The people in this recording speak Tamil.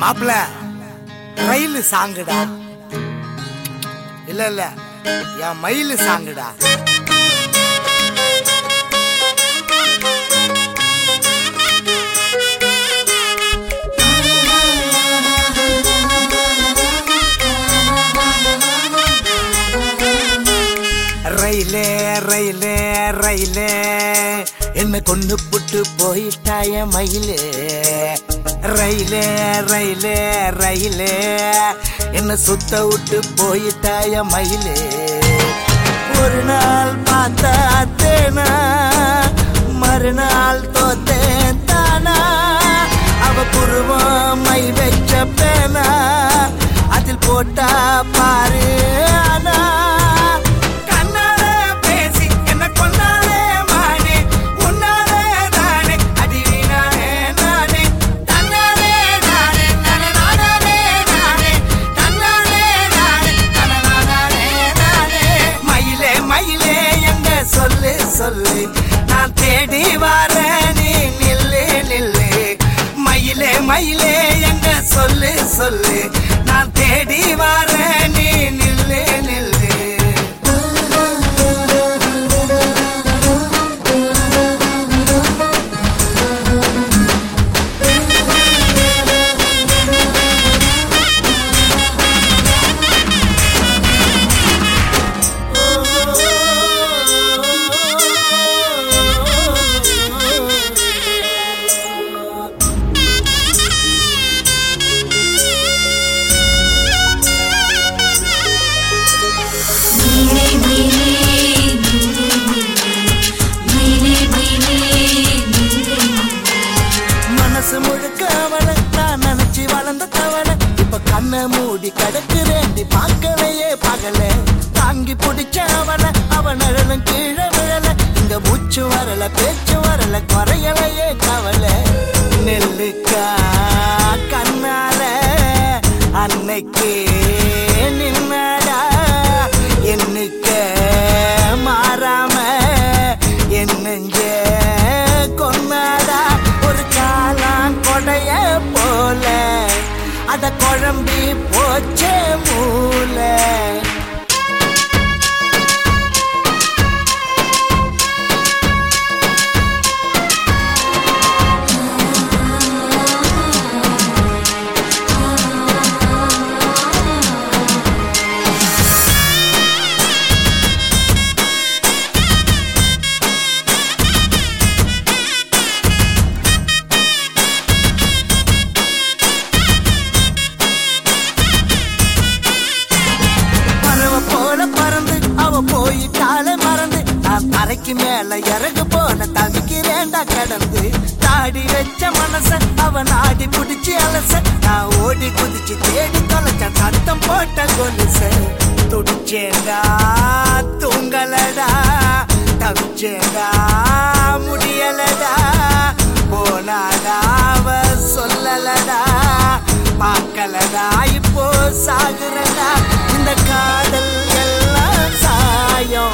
மாப்பிள ரயில் சாங்குடா இல்ல இல்ல என் மயில் சாங்குடா ரயிலே ரயிலே ரயிலே என்ன கொண்டு புட்டு போயிட்டாய மயிலே ரயிலே ரயிலே ரயிலே என்ன சுத்த விட்டு போயிட்டாய மயிலே ஒரு நாள் பார்த்தா தேனா மறுநாள் தோத்தேன் தானா அவ புருவம் மை வச்ச பேனா அதில் போட்டா பாரு ஆனா கண்ணால பேசி என்ன கொண்டாலே மானே உன்னாலே தானே அடிவினானே நானே தன்னாலே நானே தனநானே நானே தன்னாலே நானே தனநானே நானே மயிலே மயிலே எங்க சொல்லு சொல்லு நான் தேடி வரேன் நீ நில்லு நில்லு மயிலே மயிலே எங்க சொல்லு சொல்லு நான் தேடி வரேன் நீ நில்லு நில்லு மயிலே மயிலே மயிலே மயிலே மனசு முழுக்க அவளை நான் நினைச்சு வளர்ந்த தவளை இப்ப கண்ணை மூடி கிடக்குறேண்டி பார்க்கலையே பகல தாங்கி பிடிச்ச அவளை அவ நிழலும் கீழே விழல இங்க மூச்சு வரல பேச்சு வரல குறையலையே கவலை நெல்லுக்கா கண்ணால அன்னைக்கு நின்னடா என்னைக்க மாறாம என்னஞ்ச கொன்னாடா ஒரு காலான் கொடைய போல அத குழம்பி போச்சே மூளை பறவை போல பறந்து அவ போயிட்டாலே மறந்து நான் தரைக்கு மேல இறகு போல தவிக்கிறேன்டா கடந்து தாடி வச்ச மனச அவ நாடி புடிச்சு அலச நான் ஓடி குதிச்சு தேடி தொலைச்ச சத்தம் போட்ட கொலுச துடிச்சேண்டா தூங்கலடா தவிச்சேண்டா முடியலடா போனாடா அவ சொல்லலடா பார்க்கலடா இப்போ சாகுறடா இந்த காதல் எல்லாம் சாயம்